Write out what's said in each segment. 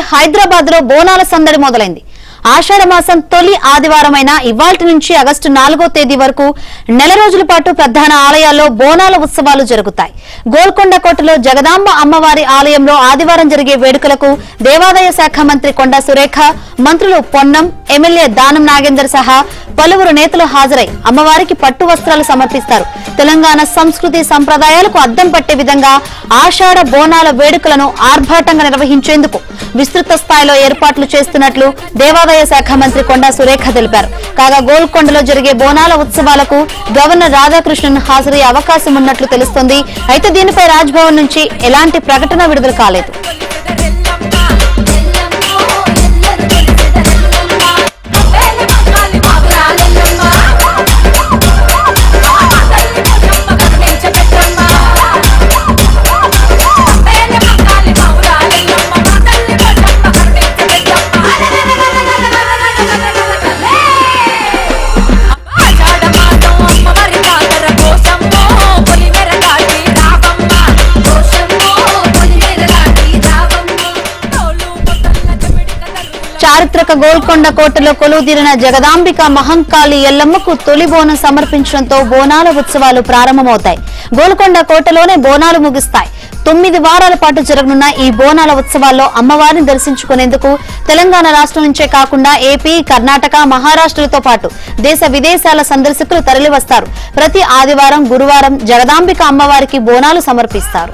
హైదరాబాద్ లో బోనాల సందడి మొదలైంది ఆషాఢ మాసం తొలి ఆదివారమైన ఇవాల్టి నుంచి ఆగస్టు నాలుగో తేదీ వరకు నెల రోజుల పాటు ప్రధాన ఆలయాల్లో బోనాల ఉత్సవాలు జరుగుతాయి గోల్కొండ కోటలో జగదాంబ అమ్మవారి ఆలయంలో ఆదివారం జరిగే వేడుకలకు దేవాదాయ శాఖ మంత్రి కొండా సురేఖ మంత్రులు పొన్నం ఎమ్మెల్యే దానం నాగేందర్ సహా పలువురు నేతలు హాజరై అమ్మవారికి పట్టు వస్త్రాలు సమర్పిస్తారు తెలంగాణ సంస్కృతి సంప్రదాయాలకు అద్దం పట్టే విధంగా ఆషాఢ బోనాల వేడుకలను ఆర్భాటంగా నిర్వహించేందుకు విస్తృత స్థాయిలో ఏర్పాట్లు చేస్తున్నట్లు దేవాదాయ శాఖ మంత్రి కొండా సురేఖ తెలిపారు కాగా గోల్కొండలో జరిగే బోనాల ఉత్సవాలకు గవర్నర్ రాధాకృష్ణన్ హాజరయ్యే అవకాశం ఉన్నట్లు తెలుస్తోంది అయితే దీనిపై రాజ్భవన్ నుంచి ఎలాంటి ప్రకటన విడుదల కాలేదు చారిత్రక గోల్కొండ కోటలో కొలువుదీరిన జగదాంబిక మహంకాళి ఎల్లమ్మకు తొలి బోనం సమర్పించడంతో బోనాల ఉత్సవాలు ప్రారంభమవుతాయి గోల్కొండ కోటలోనే బోనాలు ముగిస్తాయి తొమ్మిది వారాల పాటు జరగనున్న ఈ బోనాల ఉత్సవాల్లో అమ్మవారిని దర్శించుకునేందుకు తెలంగాణ రాష్ట్రం నుంచే కాకుండా ఏపీ కర్ణాటక మహారాష్ట్రలతో పాటు దేశ విదేశాల సందర్శకులు తరలివస్తారు ప్రతి ఆదివారం గురువారం జగదాంబిక అమ్మవారికి బోనాలు సమర్పిస్తారు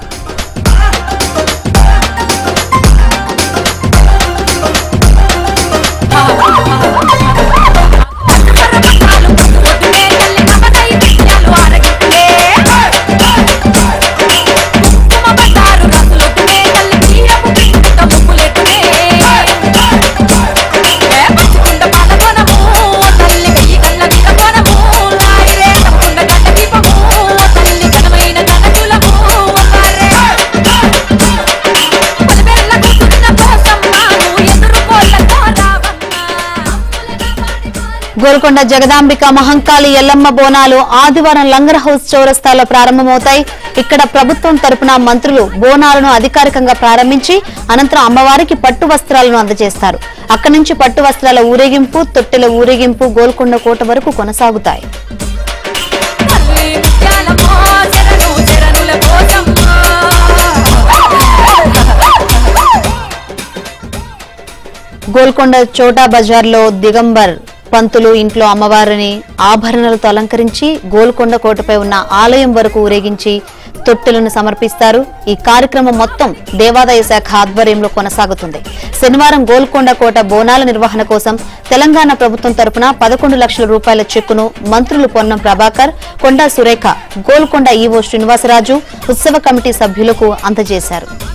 గోల్కొండ జగదాంబిక మహంకాళి ఎల్లమ్మ బోనాలు ఆదివారం లంగర్ హౌస్ చౌరస్తాలో ప్రారంభమవుతాయి ఇక్కడ ప్రభుత్వం తరపున మంత్రులు బోనాలను అధికారికంగా ప్రారంభించి అనంతరం అమ్మవారికి పట్టు వస్త్రాలను అందజేస్తారు అక్కడి నుంచి పట్టు వస్త్రాల ఊరేగింపు తొట్టెల ఊరేగింపు గోల్కొండ కోట వరకు కొనసాగుతాయి గోల్కొండ చోటా బజార్లో దిగంబర్ పంతులు ఇంట్లో అమ్మవారిని ఆభరణాలతో అలంకరించి గోల్కొండ కోటపై ఉన్న ఆలయం వరకు ఊరేగించి తొట్టెలను సమర్పిస్తారు ఈ కార్యక్రమం మొత్తం దేవాదాయ శాఖ ఆధ్వర్యంలో కొనసాగుతుంది శనివారం గోల్కొండ కోట బోనాల నిర్వహణ కోసం తెలంగాణ ప్రభుత్వం తరపున పదకొండు లక్షల రూపాయల చెక్కును మంత్రులు పొన్నం ప్రభాకర్ కొండా సురేఖ గోల్కొండ ఈవో శ్రీనివాసరాజు ఉత్సవ కమిటీ సభ్యులకు అందజేశారు